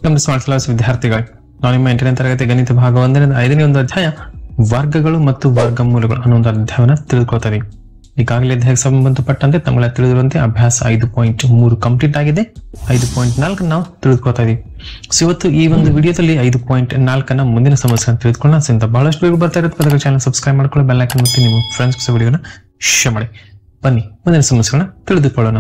ನಮ್ಮ smart class ವಿದ್ಯಾರ್ಥಿಗಳು ನಾವು ನಿಮ್ಮ ಎಂಟನೇ ತರಗತಿ ಗಣಿತ ಭಾಗ ಒಂದರಿಂದ ಐದನೇ ಒಂದು ಅಧ್ಯಾಯ ವರ್ಗಗಳು ಮತ್ತು ವರ್ಗಮೂಲಗಳು ಅನ್ನೋ ಒಂದು ಅಧ್ಯಾಯನ ತಿಳಿದುಕೊಳ್ತಾ ಇದೀವಿ ಈಗಾಗಲೇ ಅಧ್ಯಾಯಕ್ಕೆ ಸಂಬಂಧಪಟ್ಟಂತೆ ತಮಗೆ ತಿಳಿದಿರುವಂತೆ ಅಭ್ಯಾಸ ಐದು ಪಾಯಿಂಟ್ ಮೂರು ಕಂಪ್ಲೀಟ್ ಆಗಿದೆ ಐದು ಪಾಯಿಂಟ್ ನಾಲ್ಕು ನಾವು ತಿಳಿದುಕೊಳ್ತಾ ಇದೀವಿ ಸೊ ಇವತ್ತು ಈ ಒಂದು ವಿಡಿಯೋದಲ್ಲಿ ಐದು ಪಾಯಿಂಟ್ ನಾಲ್ಕನ್ನ ಮುಂದಿನ ಸಮಸ್ಯೆ ತಿಳಿದುಕೊಳ್ಳೋಣ ಸೊ ಇಂಥ ಬಹಳಷ್ಟು ಬೇಗ ಬರ್ತಾ ಇರುತ್ತೆ ಪದಗಳ ಚಾನಲ್ ಸಬ್ಸ್ಕ್ರೈಬ್ ಮಾಡ್ಕೊಳ್ಳಿ ಬೆಲ್ ಐಕನ್ ಮತ್ತು ನಿಮ್ಮ ಫ್ರೆಂಡ್ಸ್ ವಿಡಿಯೋನ ಶೇರ್ ಮಾಡಿ ಬನ್ನಿ ಮುಂದಿನ ಸಮಸ್ಯೆಗಳನ್ನ ತಿಳಿದುಕೊಳ್ಳೋಣ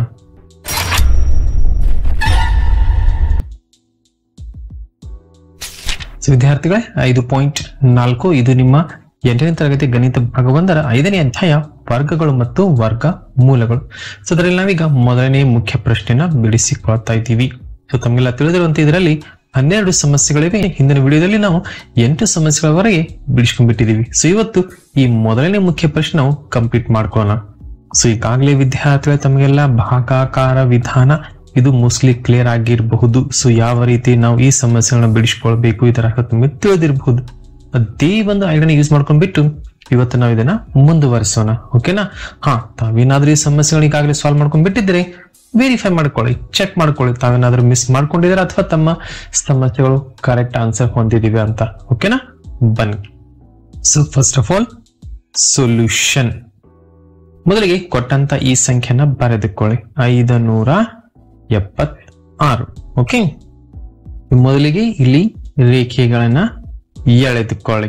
ಸೊ ವಿದ್ಯಾರ್ಥಿಗಳೇ ಐದು ಪಾಯಿಂಟ್ ನಾಲ್ಕು ಇದು ನಿಮ್ಮ ಎಂಟನೇ ತರಗತಿ ಗಣಿತ ಭಾಗ ಒಂದರ ಐದನೇ ಅಧ್ಯಾಯ ವರ್ಗಗಳು ಮತ್ತು ವರ್ಗ ಮೂಲಗಳು ಸೊ ಅದರಲ್ಲಿ ನಾವೀಗ ಮೊದಲನೇ ಮುಖ್ಯ ಪ್ರಶ್ನೆನ ಬಿಡಿಸಿಕೊಳ್ತಾ ಇದ್ದೀವಿ ಸೊ ತಮಗೆಲ್ಲ ತಿಳಿದಿರುವಂತೆ ಇದರಲ್ಲಿ ಹನ್ನೆರಡು ಸಮಸ್ಯೆಗಳಿವೆ ಹಿಂದಿನ ವಿಡಿಯೋದಲ್ಲಿ ನಾವು ಎಂಟು ಸಮಸ್ಯೆಗಳವರೆಗೆ ಬಿಡಿಸ್ಕೊಂಡ್ಬಿಟ್ಟಿದೀವಿ ಸೊ ಇವತ್ತು ಈ ಮೊದಲನೇ ಮುಖ್ಯ ಪ್ರಶ್ನೆ ನಾವು ಕಂಪ್ಲೀಟ್ ಮಾಡ್ಕೊಳ್ಳೋಣ ಸೊ ಈಗಾಗಲೇ ವಿದ್ಯಾರ್ಥಿಗಳು ತಮಗೆಲ್ಲ ಭಾಗಾಕಾರ ವಿಧಾನ ಇದು ಮೋಸ್ಟ್ಲಿ ಕ್ಲಿಯರ್ ಆಗಿರಬಹುದು ಸೊ ಯಾವ ರೀತಿ ನಾವು ಈ ಸಮಸ್ಯೆಗಳನ್ನ ಬಿಡಿಸ್ಕೊಳ್ಬೇಕು ಈ ತರ ನಿಮಗೆ ತಿಳಿದಿರಬಹುದು ಅದೇ ಒಂದು ಐಡಿಯಾನ ಯೂಸ್ ಮಾಡ್ಕೊಂಡ್ಬಿಟ್ಟು ಇವತ್ತು ನಾವು ಇದನ್ನ ಮುಂದುವರಿಸೋಣ ಓಕೆನಾ ಹಾ ತಾವೇನಾದ್ರೂ ಈ ಸಮಸ್ಯೆಗಳನ್ನ ಈಗಾಗಲೇ ಸಾಲ್ವ್ ಮಾಡ್ಕೊಂಡ್ ಬಿಟ್ಟಿದ್ರೆ ವೆರಿಫೈ ಮಾಡ್ಕೊಳ್ಳಿ ಚೆಕ್ ಮಾಡ್ಕೊಳ್ಳಿ ತಾವೇನಾದ್ರೂ ಮಿಸ್ ಮಾಡ್ಕೊಂಡಿದ್ರೆ ಅಥವಾ ತಮ್ಮ ಸಮಸ್ಯೆಗಳು ಕರೆಕ್ಟ್ ಆನ್ಸರ್ ಹೊಂದಿದೀವಿ ಅಂತ ಓಕೆನಾ ಬನ್ನಿ so first of all solution ಮೊದಲಿಗೆ ಕೊಟ್ಟಂತ ಈ ಸಂಖ್ಯೆನ ಬರೆದುಕೊಳ್ಳಿ ಐದು ನೂರ ಎಪ್ಪತ್ ಆರು ಓಕೆ ಮೊದಲಿಗೆ ಇಲ್ಲಿ ರೇಖೆಗಳನ್ನ ಎಳೆದುಕೊಳ್ಳಿ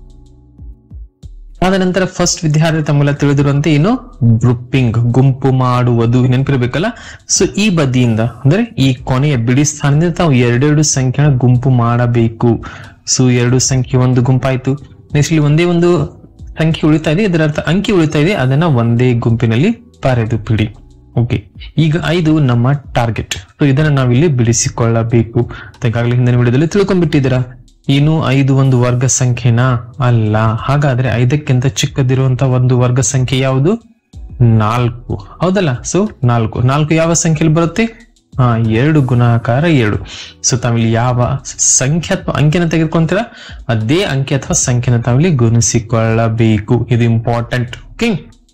ಆದ ನಂತರ ಫಸ್ಟ್ ವಿದ್ಯಾರ್ಥಿ ತಮ್ಮೆಲ್ಲ ತಿಳಿದಿರುವಂತೆ ಏನು ಗ್ರೂಪಿಂಗ್ ಗುಂಪು ಮಾಡುವುದು ನೆನಪಿರ್ಬೇಕಲ್ಲ ಸೊ ಈ ಬದಿಯಿಂದ ಅಂದ್ರೆ ಈ ಕೊನೆಯ ಬಿಡಿ ಸ್ಥಾನದಿಂದ ತಾವು ಎರಡೆರಡು ಸಂಖ್ಯೆನ ಗುಂಪು ಮಾಡಬೇಕು ಸೊ ಎರಡು ಸಂಖ್ಯೆ ಒಂದು ಗುಂಪಾಯ್ತು ನೆಕ್ಸ್ಟ್ ಇಲ್ಲಿ ಒಂದೇ ಒಂದು ಸಂಖ್ಯೆ ಉಳಿತಾ ಇದೆ ಇದರ ಅರ್ಥ ಅಂಕಿ ಉಳಿತಾ ಇದೆ ಅದನ್ನ ಒಂದೇ ಗುಂಪಿನಲ್ಲಿ ಬರೆದು ಬಿಡಿ ಓಕೆ ಈಗ ಐದು ನಮ್ಮ ಟಾರ್ಗೆಟ್ ಸೊ ಇದನ್ನ ನಾವಿಲ್ಲಿ ಬಿಡಿಸಿಕೊಳ್ಳಬೇಕು ಈಗಾಗಲೇ ಹಿಂದಿನ ವಿಡಿಯೋದಲ್ಲಿ ತಿಳ್ಕೊಂಡ್ಬಿಟ್ಟಿದ್ದೀರಾ ಏನು ಐದು ಒಂದು ವರ್ಗ ಸಂಖ್ಯೆನಾ ಅಲ್ಲ ಹಾಗಾದ್ರೆ ಐದಕ್ಕಿಂತ ಚಿಕ್ಕದಿರುವಂತ ಒಂದು ವರ್ಗ ಸಂಖ್ಯೆ ಯಾವುದು ನಾಲ್ಕು ಹೌದಲ್ಲ ಸೊ ನಾಲ್ಕು ನಾಲ್ಕು ಯಾವ ಸಂಖ್ಯೆಯಲ್ಲಿ ಬರುತ್ತೆ ಹಾ ಎರಡು ಗುಣಾಕಾರ ಎರಡು ಸೊ ತಾವಿಲ್ಲಿ ಯಾವ ಸಂಖ್ಯೆ ಅಥವಾ ಅಂಕಿನ ತೆಗೆದುಕೊಂತೀರಾ ಅದೇ ಅಂಕಿ ಅಥವಾ ಸಂಖ್ಯೆನ ತಾವಿಲ್ಲಿ ಗುಣಿಸಿಕೊಳ್ಳಬೇಕು ಇದು ಇಂಪಾರ್ಟೆಂಟ್ ಓಕೆ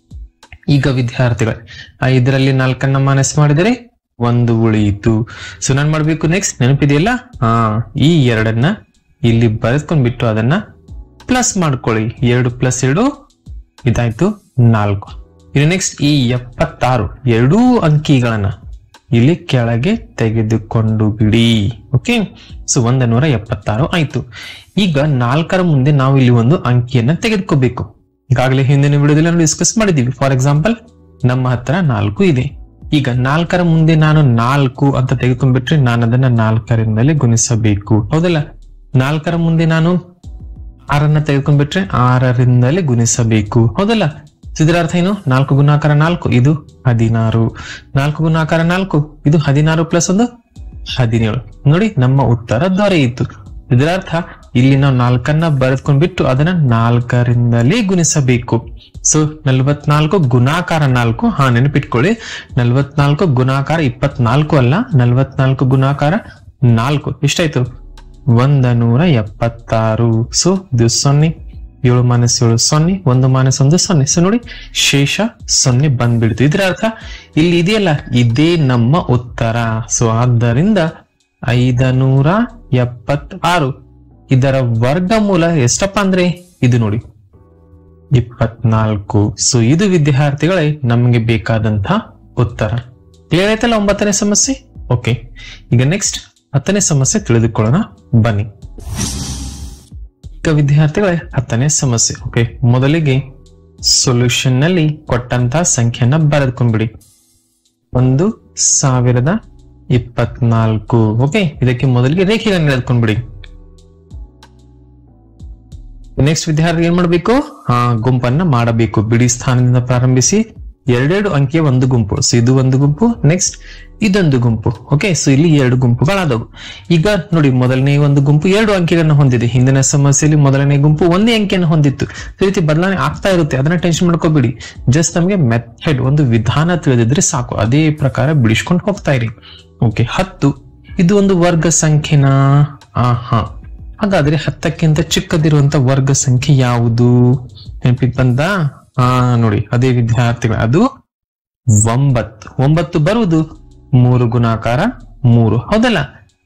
ಈಗ ವಿದ್ಯಾರ್ಥಿಗಳು ಐದರಲ್ಲಿ ನಾಲ್ಕನ್ನ ಮನಸ್ಸು ಮಾಡಿದರೆ ಒಂದು ಉಳಿಯಿತು ಸೊ ನಾನ್ ಮಾಡ್ಬೇಕು ನೆಕ್ಸ್ಟ್ ನೆನಪಿದೆಯಲ್ಲ ಹಾ ಈ ಎರಡನ್ನ ಇಲ್ಲಿ ಬರೆದ್ಕೊಂಡ್ಬಿಟ್ಟು ಅದನ್ನ ಪ್ಲಸ್ ಮಾಡ್ಕೊಳ್ಳಿ ಎರಡು ಪ್ಲಸ್ ಎರಡು ಇದಾಯ್ತು ನಾಲ್ಕು ಇನ್ನು ನೆಕ್ಸ್ಟ್ ಈ ಎಪ್ಪತ್ತಾರು ಎರಡೂ ಅಂಕಿಗಳನ್ನ ಇಲ್ಲಿ ಕೆಳಗೆ ತೆಗೆದುಕೊಂಡು ಬಿಡಿ ಓಕೆ ಸೊ ಒಂದ ನೂರ ಎಪ್ಪತ್ತಾರು ಆಯ್ತು ಈಗ ನಾಲ್ಕರ ಮುಂದೆ ನಾವು ಇಲ್ಲಿ ಒಂದು ಅಂಕಿಯನ್ನ ತೆಗೆದುಕೋಬೇಕು ಈಗಾಗಲೇ ಹಿಂದಿನ ವಿಡಿಯೋದಲ್ಲಿ ನಾವು ಡಿಸ್ಕಸ್ ಮಾಡಿದೀವಿ ಫಾರ್ ಎಕ್ಸಾಂಪಲ್ ನಮ್ಮ ಹತ್ರ ನಾಲ್ಕು ಇದೆ ಈಗ ನಾಲ್ಕರ ಮುಂದೆ ನಾನು ನಾಲ್ಕು ಅಂತ ತೆಗೆದುಕೊಂಡ್ಬಿಟ್ರೆ ನಾನು ಅದನ್ನ ನಾಲ್ಕರಿಂದಲೇ ಗುಣಿಸಬೇಕು ಹೌದಲ್ಲ ನಾಲ್ಕರ ಮುಂದೆ ನಾನು ಆರನ್ನ ತೆಗೆದುಕೊಂಡ್ಬಿಟ್ರೆ ಆರರಿಂದಲೇ ಗುಣಿಸಬೇಕು ಹೌದಲ್ಲ ಇದರ ಅರ್ಥ ಏನು ನಾಲ್ಕು ಗುಣಾಕಾರ ನಾಲ್ಕು ಇದು ಹದಿನಾರು ನಾಲ್ಕು ಗುಣಾಕಾರ ನಾಲ್ಕು ಇದು ಹದಿನಾರು ಪ್ಲಸ್ ಒಂದು ಹದಿನೇಳು ನೋಡಿ ನಮ್ಮ ಉತ್ತರ ದೊರೆಯಿತು ಇದರ ಅರ್ಥ ಇಲ್ಲಿ ನಾವು ನಾಲ್ಕನ್ನ ಬರೆದ್ಕೊಂಡ್ಬಿಟ್ಟು ಅದನ್ನ ನಾಲ್ಕರಿಂದಲೇ ಗುಣಿಸಬೇಕು ಸೊ ನಲ್ವತ್ನಾಲ್ಕು ಗುಣಾಕಾರ ನಾಲ್ಕು ಹಾ ನೆನಪಿಟ್ಕೊಳ್ಳಿ ನಲ್ವತ್ನಾಲ್ಕು ಗುಣಾಕಾರ ಇಪ್ಪತ್ನಾಲ್ಕು ಅಲ್ಲ ನಲ್ವತ್ನಾಲ್ಕು ಗುಣಾಕಾರ ನಾಲ್ಕು ಎಷ್ಟಾಯ್ತು ಒಂದ ನೂರ ಎಪ್ಪತ್ತಾರು ಸೊ ಇದು ಸೊನ್ನೆ ಏಳು ಮೈನಸ್ ಏಳು ಸೊನ್ನೆ ಒಂದು ಮೈನಸ್ ಒಂದು ಸೊನ್ನೆ ಸೊ ನೋಡಿ ಶೇಷ ಸೊನ್ನೆ ಬಂದ್ಬಿಡ್ತು ಇದ್ರ ಅರ್ಥ ಇಲ್ಲಿ ಇದೆಯಲ್ಲ ಇದೇ ನಮ್ಮ ಉತ್ತರ ಸೊ ಆದ್ದರಿಂದ ಐದನೂರ ಎಪ್ಪತ್ತಾರು ಇದರ ವರ್ಗಮೂಲ ಎಷ್ಟಪ್ಪ ಅಂದ್ರೆ ಇದು ನೋಡಿ ಇಪ್ಪತ್ನಾಲ್ಕು ಸೊ ಇದು ವಿದ್ಯಾರ್ಥಿಗಳೇ ನಮಗೆ ಬೇಕಾದಂತ ಉತ್ತರ ಕ್ಲಿಯರ್ ಆಯ್ತಲ್ಲ ಒಂಬತ್ತನೇ ಸಮಸ್ಯೆ ಓಕೆ ಈಗ ನೆಕ್ಸ್ಟ್ ಹತ್ತನೇ ಸಮಸ್ಯೆ ತಿಳಿದುಕೊಳ್ಳೋಣ ಬನ್ನಿ ಈಗ ವಿದ್ಯಾರ್ಥಿಗಳೇ ಹತ್ತನೇ ಸಮಸ್ಯೆ ಓಕೆ ಮೊದಲಿಗೆ ಸೊಲ್ಯೂಷನ್ ನಲ್ಲಿ ಕೊಟ್ಟಂತ ಸಂಖ್ಯೆಯನ್ನ ಬರೆದುಕೊಂಡ್ಬಿಡಿ ಒಂದು ಸಾವಿರದ ಇಪ್ಪತ್ನಾಲ್ಕು ಓಕೆ ಇದಕ್ಕೆ ಮೊದಲಿಗೆ ರೇಖೆಗಳನ್ನು ಎಳೆದುಕೊಂಡ್ಬಿಡಿ ನೆಕ್ಸ್ಟ್ ವಿದ್ಯಾರ್ಥಿ ಏನ್ ಮಾಡಬೇಕು ಆ ಗುಂಪನ್ನ ಮಾಡಬೇಕು ಬಿಡಿ ಸ್ಥಾನದಿಂದ ಪ್ರಾರಂಭಿಸಿ ಎರಡೆರಡು ಅಂಕಿಯ ಒಂದು ಗುಂಪು ಸೊ ಇದು ಒಂದು ಗುಂಪು ನೆಕ್ಸ್ಟ್ ಇದೊಂದು ಗುಂಪು ಓಕೆ ಸೊ ಇಲ್ಲಿ ಎರಡು ಗುಂಪುಗಳಾದವು ಈಗ ನೋಡಿ ಮೊದಲನೇ ಒಂದು ಗುಂಪು ಎರಡು ಅಂಕಿಗಳನ್ನ ಹೊಂದಿದೆ ಹಿಂದಿನ ಸಮಸ್ಯೆಯಲ್ಲಿ ಮೊದಲನೇ ಗುಂಪು ಒಂದೇ ಅಂಕಿಯನ್ನು ಹೊಂದಿತ್ತು ಈ ರೀತಿ ಬದಲಾವಣೆ ಆಗ್ತಾ ಇರುತ್ತೆ ಅದನ್ನ ಟೆನ್ಷನ್ ಮಾಡ್ಕೋಬೇಡಿ ಜಸ್ಟ್ ನಮಗೆ ಮೆಥಡ್ ಒಂದು ವಿಧಾನ ತಿಳಿದಿದ್ರೆ ಸಾಕು ಅದೇ ಪ್ರಕಾರ ಬಿಡಿಸ್ಕೊಂಡು ಹೋಗ್ತಾ ಇರಿ ಓಕೆ ಹತ್ತು ಇದು ಒಂದು ವರ್ಗ ಸಂಖ್ಯೆನಾ ಆ ಹಾ ಹಾಗಾದ್ರೆ ಹತ್ತಕ್ಕಿಂತ ಚಿಕ್ಕದಿರುವಂತ ವರ್ಗ ಸಂಖ್ಯೆ ಯಾವುದು ನೆನಪಿಗೆ ಬಂದ ಹಾ ನೋಡಿ ಅದೇ ವಿದ್ಯಾರ್ಥಿಗಳು ಅದು ಒಂಬತ್ತು ಒಂಬತ್ತು ಬರುವುದು ಮೂರು ಗುಣಾಕಾರ ಮೂರು ಹೌದಲ್ಲ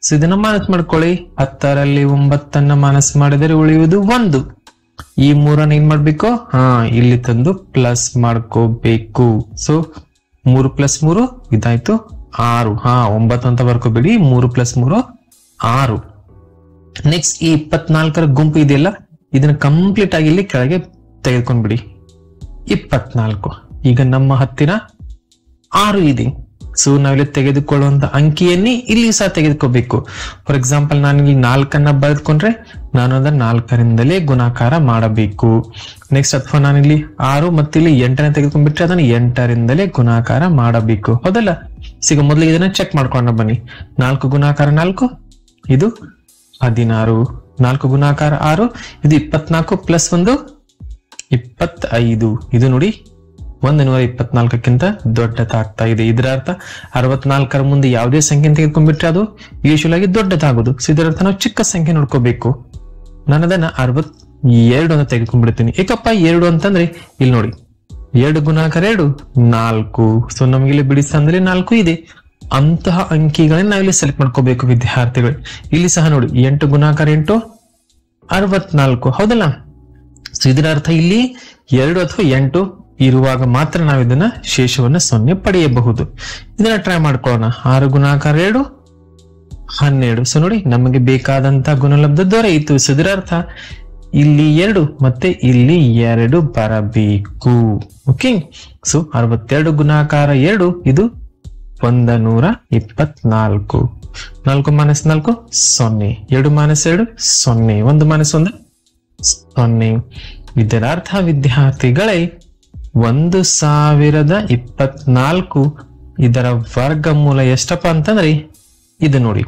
ಸೊ ಇದನ್ನ ಮಾನಸ್ ಮಾಡ್ಕೊಳ್ಳಿ ಹತ್ತರಲ್ಲಿ ಒಂಬತ್ತನ್ನ ಮಾನಸ್ ಮಾಡಿದರೆ ಉಳಿಯುವುದು ಒಂದು ಈ ಮೂರನ್ನ ಏನ್ ಮಾಡ್ಬೇಕು ಹಾ ಇಲ್ಲಿ ತಂದು ಪ್ಲಸ್ ಮಾಡ್ಕೋಬೇಕು ಸೊ ಮೂರು ಪ್ಲಸ್ ಮೂರು ಇದಾಯ್ತು ಆರು ಹಾ ಒಂಬತ್ತು ಅಂತ ಬರ್ಕೋಬೇಡಿ ಮೂರು ಪ್ಲಸ್ ಮೂರು ಆರು ನೆಕ್ಸ್ಟ್ ಈ ಇಪ್ಪತ್ನಾಲ್ಕರ ಗುಂಪು ಇದೆಯಲ್ಲ ಇದನ್ನ ಕಂಪ್ಲೀಟ್ ಆಗಿ ಇಲ್ಲಿ ಕೆಳಗೆ ತೆಗೆದುಕೊಂಡ್ಬಿಡಿ ಇಪ್ಪತ್ನಾಲ್ಕು ಈಗ ನಮ್ಮ ಹತ್ತಿರ ಆರು ಇದೆ ಸೊ ನಾವಿಲ್ಲಿ ತೆಗೆದುಕೊಳ್ಳುವಂತ ಅಂಕಿಯನ್ನೇ ಇಲ್ಲಿ ಸಹ ತೆಗೆದುಕೋಬೇಕು ಫಾರ್ ಎಕ್ಸಾಂಪಲ್ ನಾನು ಇಲ್ಲಿ ನಾಲ್ಕನ್ನ ಬರೆದುಕೊಂಡ್ರೆ ನಾನು ಅದನ್ನ ನಾಲ್ಕರಿಂದಲೇ ಗುಣಾಕಾರ ಮಾಡಬೇಕು ನೆಕ್ಸ್ಟ್ ಅಥವಾ ನಾನಿಲ್ಲಿ ಆರು ಮತ್ತೆ ಇಲ್ಲಿ ಎಂಟನೇ ತೆಗೆದುಕೊಂಡ್ಬಿಟ್ರೆ ಅದನ್ನು ಎಂಟರಿಂದಲೇ ಗುಣಾಕಾರ ಮಾಡಬೇಕು ಹೌದಲ್ಲ ಈಗ ಮೊದಲಿಗೆ ಇದನ್ನ ಚೆಕ್ ಮಾಡ್ಕೊಂಡು ಬನ್ನಿ ನಾಲ್ಕು ಗುಣಾಕಾರ ನಾಲ್ಕು ಇದು ಹದಿನಾರು ನಾಲ್ಕು ಗುಣಾಕಾರ ಆರು ಇದು ಇಪ್ಪತ್ನಾಲ್ಕು ಪ್ಲಸ್ ಒಂದು ಇಪ್ಪತ್ತೈದು ಇದು ನೋಡಿ ಒಂದು ನೂರ ಇಪ್ಪತ್ನಾಲ್ಕಕ್ಕಿಂತ ದೊಡ್ಡದಾಗ್ತಾ ಇದೆ ಇದರ ಅರ್ಥ ಅರವತ್ನಾಲ್ಕರ ಮುಂದೆ ಯಾವುದೇ ಸಂಖ್ಯೆ ತೆಗೆದುಕೊಂಡ್ಬಿಟ್ರೆ ಅದು ಯೂಶುವಲ್ ಆಗಿ ದೊಡ್ಡದಾಗೋದು ಸೊ ಇದರ ಅರ್ಥ ನಾವು ಚಿಕ್ಕ ಸಂಖ್ಯೆ ನೋಡ್ಕೋಬೇಕು ನಾನು ಅದನ್ನ ಅರವತ್ ಎರಡು ಅಂತ ತೆಗೆದುಕೊಂಡ್ಬಿಡ್ತೀನಿ ಏಕಪ್ಪ ಎರಡು ಅಂತಂದ್ರೆ ಇಲ್ಲಿ ನೋಡಿ ಎರಡು ಗುಣಾಕಾರ ಎರಡು ನಾಲ್ಕು ಸೊ ನಮ್ಗೆ ಇಲ್ಲಿ ಬಿಡಿ ಸ್ಥಾನದಲ್ಲಿ ನಾಲ್ಕು ಇದೆ ಅಂತಹ ಅಂಕಿಗಳನ್ನ ನಾವಿಲ್ಲಿ ಸೆಲೆಕ್ಟ್ ಮಾಡ್ಕೋಬೇಕು ವಿದ್ಯಾರ್ಥಿಗಳು ಇಲ್ಲಿ ಸಹ ನೋಡಿ ಎಂಟು ಗುಣಾಕಾರ ಎಂಟು ಅರವತ್ನಾಲ್ಕು ಹೌದಲ್ಲ ಸೊ ಇದರ ಅರ್ಥ ಇಲ್ಲಿ ಎರಡು ಅಥವಾ ಎಂಟು ಇರುವಾಗ ಮಾತ್ರ ನಾವು ಇದನ್ನ ಶೇಷವನ್ನ ಸೊನ್ನೆ ಪಡೆಯಬಹುದು ಇದನ್ನ ಟ್ರೈ ಮಾಡ್ಕೊಳ್ಳೋಣ ಆರು ಗುಣಾಕಾರ ಎರಡು ಹನ್ನೆರಡು ಸೊ ನೋಡಿ ನಮಗೆ ಬೇಕಾದಂತ ಗುಣಲಬ್ಧ ದೊರೆಯಿತು ಸೊ ಇದರ ಅರ್ಥ ಇಲ್ಲಿ ಎರಡು ಮತ್ತೆ ಇಲ್ಲಿ ಎರಡು ಬರಬೇಕು ಓಕೆ ಸೊ ಅರವತ್ತೆರಡು ಗುಣಾಕಾರ ಎರಡು ಇದು ಒಂದ ನೂರ ಇಪ್ಪತ್ನಾಲ್ಕು ನಾಲ್ಕು ಮೈನಸ್ ನಾಲ್ಕು ಸೊನ್ನೆ ಎರಡು ಮೈನಸ್ ಎರಡು ಸೊನ್ನೆ ಒಂದು ಮೈನಸ್ ಒಂದು ಸೊನ್ನೆ ಇದರ ಅರ್ಥ ವಿದ್ಯಾರ್ಥಿಗಳೇ ಒಂದು ಸಾವಿರದ ಇಪ್ಪತ್ನಾಲ್ಕು ಇದರ ವರ್ಗಮೂಲ ಎಷ್ಟಪ್ಪ ಅಂತಂದ್ರೆ ಇದು ನೋಡಿ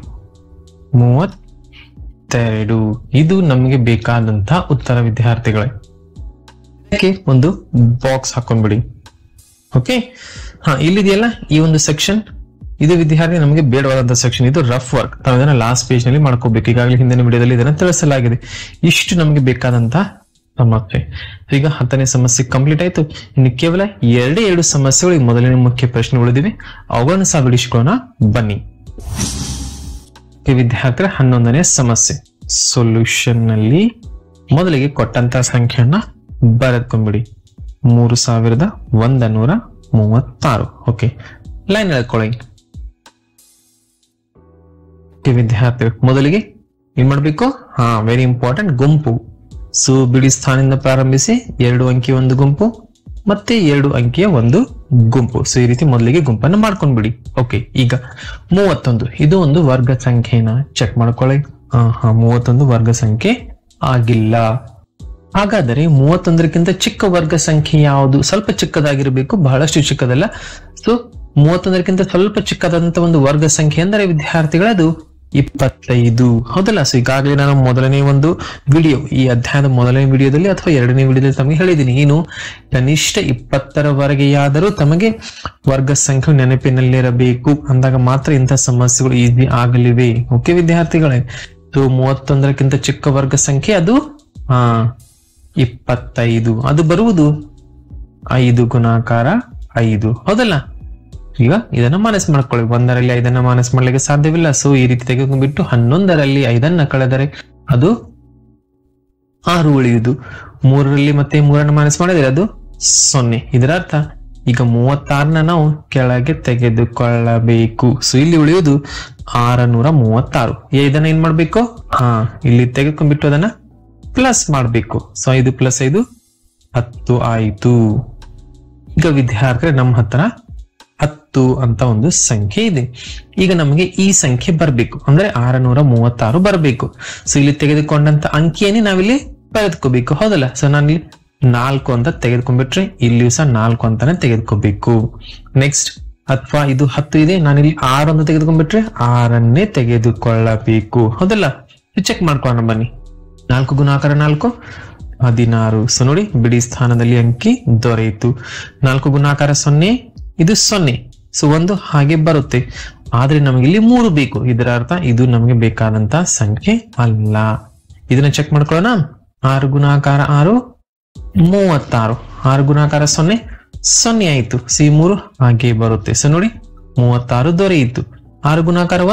ಮೂವತ್ತೆರಡು ಇದು ನಮಗೆ ಬೇಕಾದಂತಹ ಉತ್ತರ ವಿದ್ಯಾರ್ಥಿಗಳೇ ಇದಕ್ಕೆ ಒಂದು ಬಾಕ್ಸ್ ಹಾಕೊಂಡ್ಬಿಡಿ ಓಕೆ ಹಾ ಇಲ್ಲಿದೆಯಲ್ಲ ಈ ಒಂದು ಸೆಕ್ಷನ್ ಇದು ವಿದ್ಯಾರ್ಥಿ ನಮಗೆ ಬೇಡವಾದಂತಹ ಸೆಕ್ಷನ್ ಇದು ರಫ್ ವರ್ಕ್ ನಾವು ಇದನ್ನ ಲಾಸ್ಟ್ ಪೇಜ್ ನಲ್ಲಿ ಮಾಡ್ಕೋಬೇಕು ಈಗಾಗಲೇ ಹಿಂದಿನ ವಿಡಿಯೋದಲ್ಲಿ ಇದನ್ನ ತಿಳಿಸಲಾಗಿದೆ ಇಷ್ಟು ನಮಗೆ ಬೇಕಾದಂತಹ ಸಮಸ್ಯೆ ಈಗ ಹತ್ತನೇ ಸಮಸ್ಯೆ ಕಂಪ್ಲೀಟ್ ಆಯ್ತು ಇನ್ನು ಕೇವಲ ಎರಡೇ ಎರಡು ಸಮಸ್ಯೆಗಳು ಈ ಮೊದಲನೇ ಮುಖ್ಯ ಪ್ರಶ್ನೆ ಉಳಿದಿವೆ ಅವುಗಳನ್ನು ಸಹ ಬಿಡಿಸ್ಕೊಳ್ಳೋಣ ಬನ್ನಿ ವಿದ್ಯಾರ್ಥಿಗಳ ಹನ್ನೊಂದನೇ ಸಮಸ್ಯೆ ಸೊಲ್ಯೂಷನ್ ನಲ್ಲಿ ಮೊದಲಿಗೆ ಕೊಟ್ಟಂತ ಸಂಖ್ಯೆಯನ್ನ ಬರೆದ್ಕೊಂಡ್ಬಿಡಿ ಮೂರು ಸಾವಿರದ ಒಂದ ನೂರ ಮೂವತ್ತಾರು ಓಕೆ ಲೈನ್ ಹೇಳ್ಕೊಳ್ಳಿ ವಿದ್ಯಾರ್ಥಿಗಳು ಮೊದಲಿಗೆ ಏನ್ ಮಾಡ್ಬೇಕು ಹಾ ವೆರಿ ಇಂಪಾರ್ಟೆಂಟ್ ಗುಂಪು ಸೊ ಬಿಡಿ ಸ್ಥಾನದಿಂದ ಪ್ರಾರಂಭಿಸಿ ಎರಡು ಅಂಕಿ ಒಂದು ಗುಂಪು ಮತ್ತೆ ಎರಡು ಅಂಕಿಯ ಒಂದು ಗುಂಪು ಸೊ ಈ ರೀತಿ ಮೊದಲಿಗೆ ಗುಂಪನ್ನು ಮಾಡ್ಕೊಂಡ್ಬಿಡಿ ಓಕೆ ಈಗ ಮೂವತ್ತೊಂದು ಇದು ಒಂದು ವರ್ಗ ಸಂಖ್ಯೆನ ಚೆಕ್ ಮಾಡ್ಕೊಳ್ಳಿ ಹಾ ಹಾ ಮೂವತ್ತೊಂದು ವರ್ಗ ಸಂಖ್ಯೆ ಆಗಿಲ್ಲ ಹಾಗಾದರೆ ಮೂವತ್ತೊಂದರಕ್ಕಿಂತ ಚಿಕ್ಕ ವರ್ಗ ಸಂಖ್ಯೆ ಯಾವುದು ಸ್ವಲ್ಪ ಚಿಕ್ಕದಾಗಿರಬೇಕು ಬಹಳಷ್ಟು ಚಿಕ್ಕದಲ್ಲ ಸೊ ಮೂವತ್ತೊಂದರಕ್ಕಿಂತ ಸ್ವಲ್ಪ ಚಿಕ್ಕದಾದಂತ ಒಂದು ವರ್ಗ ಸಂಖ್ಯೆ ಅಂದರೆ ವಿದ್ಯಾರ್ಥಿಗಳದು ಇಪ್ಪತ್ತೈದು ಹೌದಲ್ಲ ಸೊ ಈಗಾಗಲೇ ನಾನು ಮೊದಲನೇ ಒಂದು ವಿಡಿಯೋ ಈ ಅಧ್ಯಾಯದ ಮೊದಲನೇ ವಿಡಿಯೋದಲ್ಲಿ ಅಥವಾ ಎರಡನೇ ವಿಡಿಯೋದಲ್ಲಿ ತಮಗೆ ಹೇಳಿದ್ದೀನಿ ಏನು ಕನಿಷ್ಠ ಇಪ್ಪತ್ತರವರೆಗೆಯಾದರೂ ತಮಗೆ ವರ್ಗ ಸಂಖ್ಯೆ ನೆನಪಿನಲ್ಲಿರಬೇಕು ಅಂದಾಗ ಮಾತ್ರ ಇಂಥ ಸಮಸ್ಯೆಗಳು ಈಸಿ ಆಗಲಿವೆ ಓಕೆ ವಿದ್ಯಾರ್ಥಿಗಳೇ ಸೊ ಮೂವತ್ತೊಂದರಕ್ಕಿಂತ ಚಿಕ್ಕ ವರ್ಗ ಸಂಖ್ಯೆ ಅದು ಹಾ ಇಪ್ಪತ್ತೈದು ಅದು ಬರುವುದು ಐದು ಗುಣಾಕಾರ ಐದು ಹೌದಲ್ಲ ಈಗ ಇದನ್ನ ಮಾನಸ್ ಮಾಡ್ಕೊಳ್ಳಿ ಒಂದರಲ್ಲಿ ಐದನ್ನ ಮಾನಸ್ ಮಾಡ್ಲಿಕ್ಕೆ ಸಾಧ್ಯವಿಲ್ಲ ಸೊ ಈ ರೀತಿ ತೆಗೆದುಕೊಂಡ್ಬಿಟ್ಟು ಹನ್ನೊಂದರಲ್ಲಿ ಐದನ್ನ ಕಳೆದರೆ ಅದು ಆರು ಉಳಿಯುವುದು ಮೂರರಲ್ಲಿ ಮತ್ತೆ ಮೂರನ್ನು ಮಾನಸ್ ಮಾಡಿದ್ರೆ ಅದು ಸೊನ್ನೆ ಇದರ ಅರ್ಥ ಈಗ ಮೂವತ್ತಾರನ್ನ ನಾವು ಕೆಳಗೆ ತೆಗೆದುಕೊಳ್ಳಬೇಕು ಸೊ ಇಲ್ಲಿ ಉಳಿಯುವುದು ಆರನೂರ ಮೂವತ್ತಾರು ಇದನ್ನ ಏನ್ ಮಾಡ್ಬೇಕು ಹಾ ಇಲ್ಲಿ ತೆಗೆದುಕೊಂಡ್ಬಿಟ್ಟು ಅದನ್ನ ಪ್ಲಸ್ ಮಾಡ್ಬೇಕು ಸೊ ಐದು ಪ್ಲಸ್ ಐದು ಹತ್ತು ಆಯ್ತು ಈಗ ವಿದ್ಯಾರ್ಥಿ ನಮ್ಮ ಹತ್ರ ಹತ್ತು ಅಂತ ಒಂದು ಸಂಖ್ಯೆ ಇದೆ ಈಗ ನಮಗೆ ಈ ಸಂಖ್ಯೆ ಬರಬೇಕು ಅಂದ್ರೆ ಆರನೂರ ಮೂವತ್ತಾರು ಬರಬೇಕು ಸೊ ಇಲ್ಲಿ ತೆಗೆದುಕೊಂಡಂತ ಅಂಕಿಯನ್ನೇ ನಾವಿಲ್ಲಿ ಬರೆದುಕೋಬೇಕು ಹೌದಲ್ಲ ಸೊ ನಾನು ನಾಲ್ಕು ಅಂತ ತೆಗೆದುಕೊಂಡ್ಬಿಟ್ರೆ ಇಲ್ಲಿಯೂ ಸಹ ನಾಲ್ಕು ಅಂತಾನೆ ತೆಗೆದುಕೋಬೇಕು ನೆಕ್ಸ್ಟ್ ಅಥವಾ ಇದು ಹತ್ತು ಇದೆ ನಾನಿಲ್ಲಿ ಆರು ಅಂತ ತೆಗೆದುಕೊಂಡ್ಬಿಟ್ರೆ ಆರನ್ನೇ ತೆಗೆದುಕೊಳ್ಳಬೇಕು ಹೌದಲ್ಲ ಚೆಕ್ ಮಾಡ್ಕೊಳ್ಳೋಣ ಬನ್ನಿ ನಾಲ್ಕು ಗುಣಾಕಾರ ನಾಲ್ಕು ಹದಿನಾರು ಸೊ ನೋಡಿ ಬಿಡಿ ಸ್ಥಾನದಲ್ಲಿ ಅಂಕಿ ದೊರೆಯಿತು ನಾಲ್ಕು ಗುಣಾಕಾರ ಸೊನ್ನೆ ಇದು ಸೊನ್ನೆ ಸೊ ಒಂದು ಹಾಗೆ ಬರುತ್ತೆ ಆದ್ರೆ ನಮಗೆ ಇಲ್ಲಿ ಮೂರು ಬೇಕು ಇದರ ಅರ್ಥ ಇದು ನಮಗೆ ಬೇಕಾದಂತ ಸಂಖ್ಯೆ ಅಲ್ಲ ಇದನ್ನ ಚೆಕ್ ಮಾಡ್ಕೊಳ್ಳೋಣ ಆರು ಗುಣಾಕಾರ ಆರು ಮೂವತ್ತಾರು ಆರು ಗುಣಾಕಾರ ಸೊನ್ನೆ ಸೊನ್ನೆ ಆಯಿತು ಸಿ ಮೂರು ಹಾಗೆ ಬರುತ್ತೆ ಸೊ ನೋಡಿ ಮೂವತ್ತಾರು ದೊರೆಯಿತು ಆರು ಗುಣಾಕಾರ ಒಂದು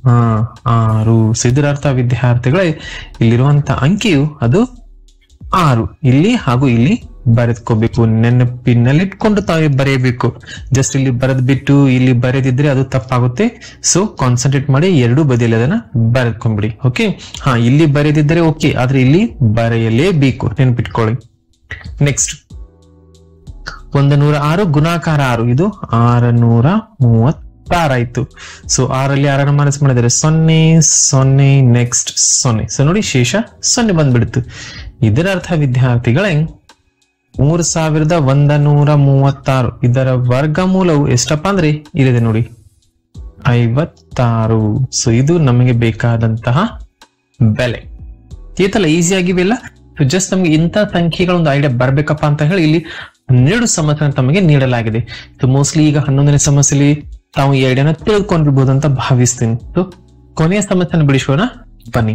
ಹಾ ಆರು ಸೊ ಇದರ ಅರ್ಥ ವಿದ್ಯಾರ್ಥಿಗಳೇ ಇಲ್ಲಿರುವಂತ ಅಂಕಿಯು ಅದು ಆರು ಇಲ್ಲಿ ಹಾಗೂ ಇಲ್ಲಿ ಬರೆದ್ಕೋಬೇಕು ನೆನಪಿನಲ್ಲಿ ಇಟ್ಕೊಂಡು ತಾವು ಬರೆಯಬೇಕು ಜಸ್ಟ್ ಇಲ್ಲಿ ಬರೆದ್ ಬಿಟ್ಟು ಇಲ್ಲಿ ಬರೆದಿದ್ರೆ ಅದು ತಪ್ಪಾಗುತ್ತೆ ಸೊ ಕಾನ್ಸಂಟ್ರೇಟ್ ಮಾಡಿ ಎರಡು ಬದಿಯಲ್ಲಿ ಅದನ್ನ ಬರೆದ್ಕೊಂಡ್ಬಿಡಿ ಓಕೆ ಹಾ ಇಲ್ಲಿ ಬರೆದಿದ್ದರೆ ಓಕೆ ಆದ್ರೆ ಇಲ್ಲಿ ಬರೆಯಲೇಬೇಕು ನೆನಪಿಟ್ಕೊಳ್ಳಿ ನೆಕ್ಸ್ಟ್ ಒಂದು ನೂರ ಆರು ಗುಣಾಕಾರ ಆರು ಇದು ಆರನೂರ ಮೂವತ್ತಾರಾಯ್ತು ಸೊ ಆರಲ್ಲಿ ಆರನ್ನು ಮನಸ್ಸು ಮಾಡಿದರೆ ಸೊನ್ನೆ ಸೊನ್ನೆ ನೆಕ್ಸ್ಟ್ ಸೊನ್ನೆ ಸೊ ನೋಡಿ ಶೇಷ ಸೊನ್ನೆ ಬಂದ್ಬಿಡ್ತು ಇದರ ಅರ್ಥ ವಿದ್ಯಾರ್ಥಿಗಳೇ ಮೂರು ಸಾವಿರದ ಒಂದ ನೂರ ಮೂವತ್ತಾರು ಇದರ ವರ್ಗಮೂಲವು ಎಷ್ಟಪ್ಪ ಅಂದ್ರೆ ಇಲ್ಲಿದೆ ನೋಡಿ ಐವತ್ತಾರು ಸೊ ಇದು ನಮಗೆ ಬೇಕಾದಂತಹ ಬೆಲೆ ಈತಲ್ಲ ಈಸಿ ಆಗಿವೆಲ್ಲ ಜಸ್ಟ್ ನಮ್ಗೆ ಇಂಥ ಸಂಖ್ಯೆಗಳ ಒಂದು ಐಡಿಯಾ ಬರ್ಬೇಕಪ್ಪ ಅಂತ ಹೇಳಿ ಇಲ್ಲಿ ಹನ್ನೆರಡು ಸಮಸ್ಯೆ ತಮಗೆ ನೀಡಲಾಗಿದೆ ಸೊ ಮೋಸ್ಟ್ಲಿ ಈಗ ಹನ್ನೊಂದನೇ ಸಮಸ್ಯೆಲಿ ತಾವು ಈ ಐಡಿಯಾನ ತಿಳ್ಕೊಂಡಿರ್ಬೋದು ಅಂತ ಭಾವಿಸ್ತೀನಿ ಸೊ ಕೊನೆಯ ಸಮಸ್ಯೆನ ಬಿಡಿಸೋಣ ಬನ್ನಿ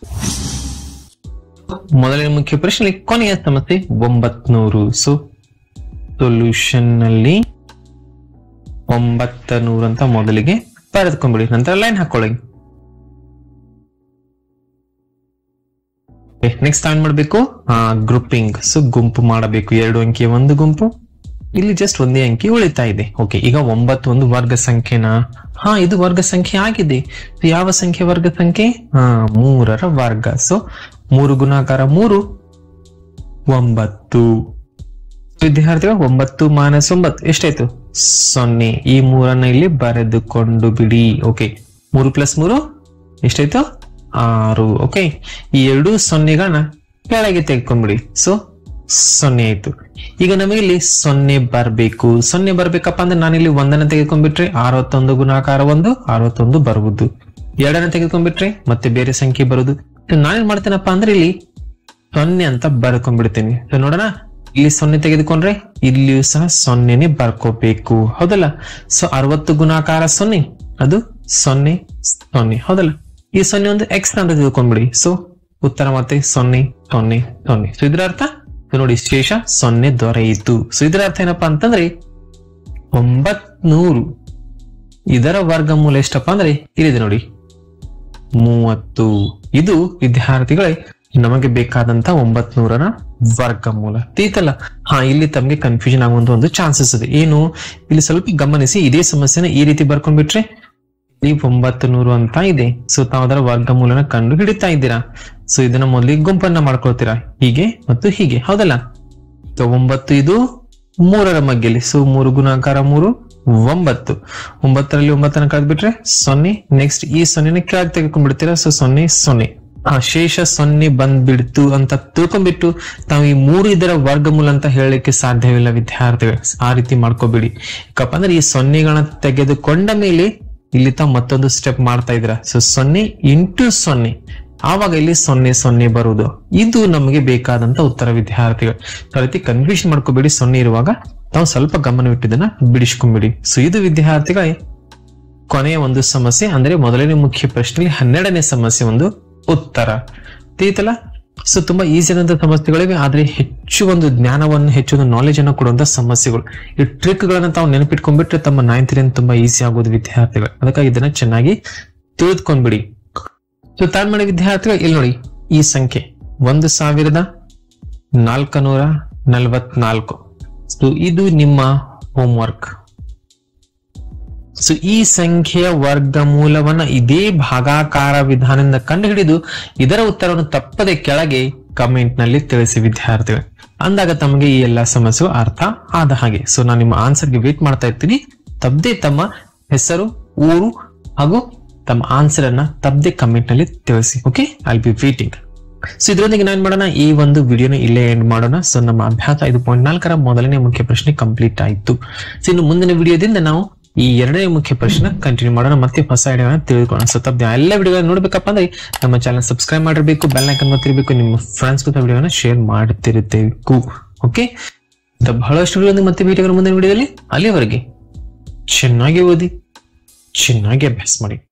ಮೊದಲನೇ ಮುಖ್ಯ ಪ್ರಶ್ನೆ ಕೊನೆಯ ಸಮಸ್ಯೆ ಒಂಬತ್ನೂರು ಸೊ ಸೊಲ್ಯೂಷನ್ ನಲ್ಲಿ ಒಂಬತ್ತ ನೂರು ಅಂತ ಮೊದಲಿಗೆ ಬರೆದ್ಕೊಂಡ್ಬಿಡಿ ನಂತರ ಲೈನ್ ಹಾಕೊಳ್ಳಿ ನೆಕ್ಸ್ಟ್ ಏನ್ ಮಾಡ್ಬೇಕು ಗ್ರೂಪಿಂಗ್ ಸೊ ಗುಂಪು ಮಾಡಬೇಕು ಎರಡು ಅಂಕಿಯ ಒಂದು ಗುಂಪು ಇಲ್ಲಿ ಜಸ್ಟ್ ಒಂದೇ ಅಂಕಿ ಉಳಿತಾ ಇದೆ ಓಕೆ ಈಗ ಒಂಬತ್ತು ಒಂದು ವರ್ಗ ಸಂಖ್ಯೆನಾ ಹಾ ಇದು ವರ್ಗ ಸಂಖ್ಯೆ ಆಗಿದೆ ಯಾವ ಸಂಖ್ಯೆ ವರ್ಗ ಸಂಖ್ಯೆ ಹಾ ಮೂರರ ವರ್ಗ ಸೊ ಮೂರು ಗುಣಾಕಾರ ಮೂರು ಒಂಬತ್ತು ವಿದ್ಯಾರ್ಥಿಗಳು ಒಂಬತ್ತು ಮಾನಸ್ ಒಂಬತ್ತು ಎಷ್ಟಾಯ್ತು ಸೊನ್ನೆ ಈ ಮೂರನ್ನ ಇಲ್ಲಿ ಬರೆದುಕೊಂಡು ಬಿಡಿ ಓಕೆ ಮೂರು ಪ್ಲಸ್ ಮೂರು ಎಷ್ಟಾಯ್ತು ಆರು ಓಕೆ ಈ ಎರಡು ಸೊನ್ನೆಗಳನ್ನ ಕೆಳಗೆ ತೆಗೆದ್ಕೊಂಡ್ಬಿಡಿ ಸೊ ಸೊನ್ನೆ ಆಯ್ತು ಈಗ ನಮಗೆ ಇಲ್ಲಿ ಸೊನ್ನೆ ಬರ್ಬೇಕು ಸೊನ್ನೆ ಬರ್ಬೇಕಪ್ಪ ಅಂದ್ರೆ ನಾನಿಲ್ಲಿ ಒಂದನ್ನ ತೆಗೆದುಕೊಂಡ್ಬಿಟ್ರೆ ಅರವತ್ತೊಂದು ಗುಣಾಕಾರ ಒಂದು ಅರವತ್ತೊಂದು ಬರುವುದು ಎರಡನ್ನ ತೆಗೆದುಕೊಂಡ್ಬಿಟ್ರೆ ಮತ್ತೆ ಬೇರೆ ಸಂಖ್ಯೆ ಬರುದು ನಾನೇನ್ ಮಾಡ್ತೇನಪ್ಪ ಅಂದ್ರೆ ಇಲ್ಲಿ ಸೊನ್ನೆ ಅಂತ ಬರ್ಕೊಂಡ್ಬಿಡ್ತೇನೆ ಸೊ ನೋಡೋಣ ಇಲ್ಲಿ ಸೊನ್ನೆ ತೆಗೆದುಕೊಂಡ್ರೆ ಇಲ್ಲಿಯೂ ಸಹ ಸೊನ್ನೆನೆ ಬರ್ಕೋಬೇಕು ಹೌದಲ್ಲ ಸೊ ಅರವತ್ತು ಗುಣಾಕಾರ ಸೊನ್ನೆ ಅದು ಸೊನ್ನೆ ಸೊನ್ನೆ ಹೌದಲ್ಲ ಈ ಸೊನ್ನೆ ಒಂದು ಎಕ್ಸ್ ಅಂತ ತಿಳ್ಕೊಂಡ್ಬಿಡಿ ಸೊ ಉತ್ತರ ಮತ್ತೆ ಸೊನ್ನೆ ಸೊನ್ನೆ ಸೊನ್ನೆ ಸೊ ಇದರ ಅರ್ಥ ಸೊ ನೋಡಿ ಶೇಷ ಸೊನ್ನೆ ದೊರೆಯಿತು ಸೊ ಇದರ ಅರ್ಥ ಏನಪ್ಪಾ ಅಂತಂದ್ರೆ ಒಂಬತ್ನೂರು ಇದರ ವರ್ಗಮೂಲ ಎಷ್ಟಪ್ಪ ಅಂದ್ರೆ ಇಲ್ಲಿದೆ ನೋಡಿ ಮೂವತ್ತು ಇದು ವಿದ್ಯಾರ್ಥಿಗಳೇ ನಮಗೆ ಬೇಕಾದಂತ ಒಂಬತ್ನೂರರ ವರ್ಗಮೂಲ ತೀತಲ್ಲ ಹಾ ಇಲ್ಲಿ ತಮಗೆ ಕನ್ಫ್ಯೂಷನ್ ಆಗುವಂತ ಒಂದು ಚಾನ್ಸಸ್ ಇದೆ ಏನು ಇಲ್ಲಿ ಸ್ವಲ್ಪ ಗಮನಿಸಿ ಇದೇ ಸಮಸ್ಯೆನ ಈ ರೀತಿ ಬರ್ಕೊಂಡ್ಬಿಟ್ರೆ ಈ ಒಂಬತ್ತು ನೂರು ಅಂತ ಇದೆ ಸೊ ತಾವು ಅದರ ವರ್ಗಮೂಲನ ಕಂಡು ಹಿಡಿತಾ ಇದ್ದೀರಾ ಸೊ ಇದನ್ನ ಮೊದಲಿಗೆ ಗುಂಪನ್ನ ಮಾಡ್ಕೊಳ್ತೀರಾ ಹೀಗೆ ಮತ್ತು ಹೀಗೆ ಹೌದಲ್ಲ ಸೊ ಒಂಬತ್ತು ಇದು ಮೂರರ ಮಧ್ಯಲಿ ಸೊ ಮೂರು ಗುಣಾಕಾರ ಮೂರು ಒಂಬತ್ತು ಒಂಬತ್ತರಲ್ಲಿ ಒಂಬತ್ತನ್ನ ಕಳೆದ್ಬಿಟ್ರೆ ಸೊನ್ನೆ ನೆಕ್ಸ್ಟ್ ಈ ಸೊನ್ನೆನ ಕೆಳಗೆ ತೆಗೆದುಕೊಂಡ್ಬಿಡ್ತೀರಾ ಸೊ ಸೊನ್ನೆ ಸೊನ್ನೆ ಆ ಶೇಷ ಸೊನ್ನೆ ಬಂದ್ಬಿಡ್ತು ಅಂತ ತಿಳ್ಕೊಂಡ್ಬಿಟ್ಟು ತಾವು ಈ ಮೂರು ಇದರ ವರ್ಗಮೂಲ ಅಂತ ಹೇಳಲಿಕ್ಕೆ ಸಾಧ್ಯವಿಲ್ಲ ವಿದ್ಯಾರ್ಥಿಗಳು ಆ ರೀತಿ ಮಾಡ್ಕೋಬೇಡಿ ಯಾಕಪ್ಪ ಅಂದ್ರೆ ಈ ಸೊನ್ನೆಗಳನ್ನ ತೆಗೆದುಕೊಂಡ ಮೇಲೆ ಇಲ್ಲಿ ತಾವು ಮತ್ತೊಂದು ಸ್ಟೆಪ್ ಮಾಡ್ತಾ ಇದ್ರ ಸೊ ಸೊನ್ನೆ ಇಂಟು ಸೊನ್ನೆ ಆವಾಗ ಇಲ್ಲಿ ಸೊನ್ನೆ ಸೊನ್ನೆ ಬರುವುದು ಇದು ನಮಗೆ ಬೇಕಾದಂತ ಉತ್ತರ ವಿದ್ಯಾರ್ಥಿಗಳು ಆ ರೀತಿ ಕನ್ಫ್ಯೂಷನ್ ಮಾಡ್ಕೋಬೇಡಿ ಸೊನ್ನೆ ಇರುವಾಗ ತಾವು ಸ್ವಲ್ಪ ಗಮನವಿಟ್ಟಿದ್ದನ್ನ ಬಿಡಿಸ್ಕೊಂಬಿಡಿ ಸೊ ಇದು ವಿದ್ಯಾರ್ಥಿಗಳೇ ಕೊನೆಯ ಒಂದು ಸಮಸ್ಯೆ ಅಂದ್ರೆ ಮೊದಲನೇ ಮುಖ್ಯ ಪ್ರಶ್ನೆಯಲ್ಲಿ ಹನ್ನೆರಡನೇ ಸಮಸ್ಯೆ ಒಂದು ಉತ್ತರ ತಿಳಿತಲ್ಲ ಸೊ ತುಂಬಾ ಈಸಿ ಆದಂತ ಸಮಸ್ಯೆಗಳಿವೆ ಆದ್ರೆ ಹೆಚ್ಚು ಒಂದು ಜ್ಞಾನವನ್ನು ಹೆಚ್ಚು ಒಂದು ನಾಲೆಜ್ ಅನ್ನು ಕೊಡುವಂತ ಸಮಸ್ಯೆಗಳು ಈ ಟ್ರಿಕ್ ಗಳನ್ನ ತಾವು ನೆನಪಿಟ್ಕೊಂಡ್ಬಿಟ್ರೆ ತಮ್ಮ ನೈನ್ತ್ ತುಂಬಾ ಈಸಿ ಆಗೋದು ವಿದ್ಯಾರ್ಥಿಗಳು ಅದಕ್ಕಾಗಿ ಇದನ್ನ ಚೆನ್ನಾಗಿ ತಿಳಿದುಕೊಂಡ್ಬಿಡಿ ಸೊ ತಾನ್ ಮಾಡಿ ವಿದ್ಯಾರ್ಥಿಗಳು ಇಲ್ಲಿ ನೋಡಿ ಈ ಸಂಖ್ಯೆ ಒಂದು ಸಾವಿರದ ನಾಲ್ಕನೂರ ನಲವತ್ನಾಲ್ಕು ಸೊ ಇದು ನಿಮ್ಮ ಹೋಮ್ವರ್ಕ್ ಸೊ ಈ ಸಂಖ್ಯೆಯ ವರ್ಗಮೂಲವನ್ನ ಇದೇ ಭಾಗಾಕಾರ ವಿಧಾನದಿಂದ ಕಂಡುಹಿಡಿದು ಇದರ ಉತ್ತರವನ್ನು ತಪ್ಪದೆ ಕೆಳಗೆ ಕಮೆಂಟ್ ನಲ್ಲಿ ತಿಳಿಸಿ ವಿದ್ಯಾರ್ಥಿಗಳು ಅಂದಾಗ ತಮಗೆ ಈ ಎಲ್ಲಾ ಸಮಸ್ಯೆಗಳು ಅರ್ಥ ಆದ ಹಾಗೆ ಸೊ ನಾನು ನಿಮ್ಮ ಆನ್ಸರ್ಗೆ ವೇಟ್ ಮಾಡ್ತಾ ಇರ್ತೀನಿ ತಪ್ಪದೆ ತಮ್ಮ ಹೆಸರು ಊರು ಹಾಗೂ ತಮ್ಮ ಆನ್ಸರ್ ಅನ್ನ ತಪ್ಪದೆ ಕಮೆಂಟ್ ನಲ್ಲಿ ತಿಳಿಸಿ okay I be waiting so ಇದರೊಂದಿಗೆ ನಾನ್ ಮಾಡೋಣ ಈ ಒಂದು ವಿಡಿಯೋನ ಇಲ್ಲೇ ಎಂಡ್ ಮಾಡೋಣ ಸೊ ನಮ್ಮ ಅಭ್ಯಾಸ ಐದು ಪಾಯಿಂಟ್ ನಾಲ್ಕರ ಮೊದಲನೇ ಮುಖ್ಯ ಪ್ರಶ್ನೆ ಕಂಪ್ಲೀಟ್ ಆಯ್ತು ಸೊ ಇನ್ನು ಮುಂದಿನ ವಿಡಿಯೋದಿಂದ ನಾವು ಈ ಎರಡನೇ ಮುಖ್ಯ ಪ್ರಶ್ನೆ ಕಂಟಿನ್ಯೂ ಮಾಡೋಣ ಮತ್ತೆ ಹೊಸ ಐಡಿಯಾನ ತಿಳಿದುಕೊಳ್ಳೋಣ ಸೊ ತಪ್ಪದೆ ಎಲ್ಲ ವಿಡಿಯೋಗಳನ್ನ ನೋಡ್ಬೇಕಪ್ಪ ಅಂದ್ರೆ ನಮ್ಮ ಚಾನಲ್ ಸಬ್ಸ್ಕ್ರೈಬ್ ಮಾಡಿರ್ಬೇಕು ಬೆಲ್ ಐಕನ್ ಗೊತ್ತಿರಬೇಕು ನಿಮ್ಮ ಫ್ರೆಂಡ್ಸ್ ಜೊತೆ ವಿಡಿಯೋನ ಶೇರ್ ಮಾಡ್ತಿರ್ಬೇಕು ಓಕೆ ಬಹಳಷ್ಟು ವಿಡಿಯೋ ಮತ್ತೆ ವಿಡಿಯೋಗಳ ಮುಂದಿನ ವಿಡಿಯೋದಲ್ಲಿ ಅಲ್ಲಿವರೆಗೆ ಚೆನ್ನಾಗಿ ಓದಿ ಚೆನ್ನಾಗಿ ಅಭ್ಯಾಸ ಮಾಡಿ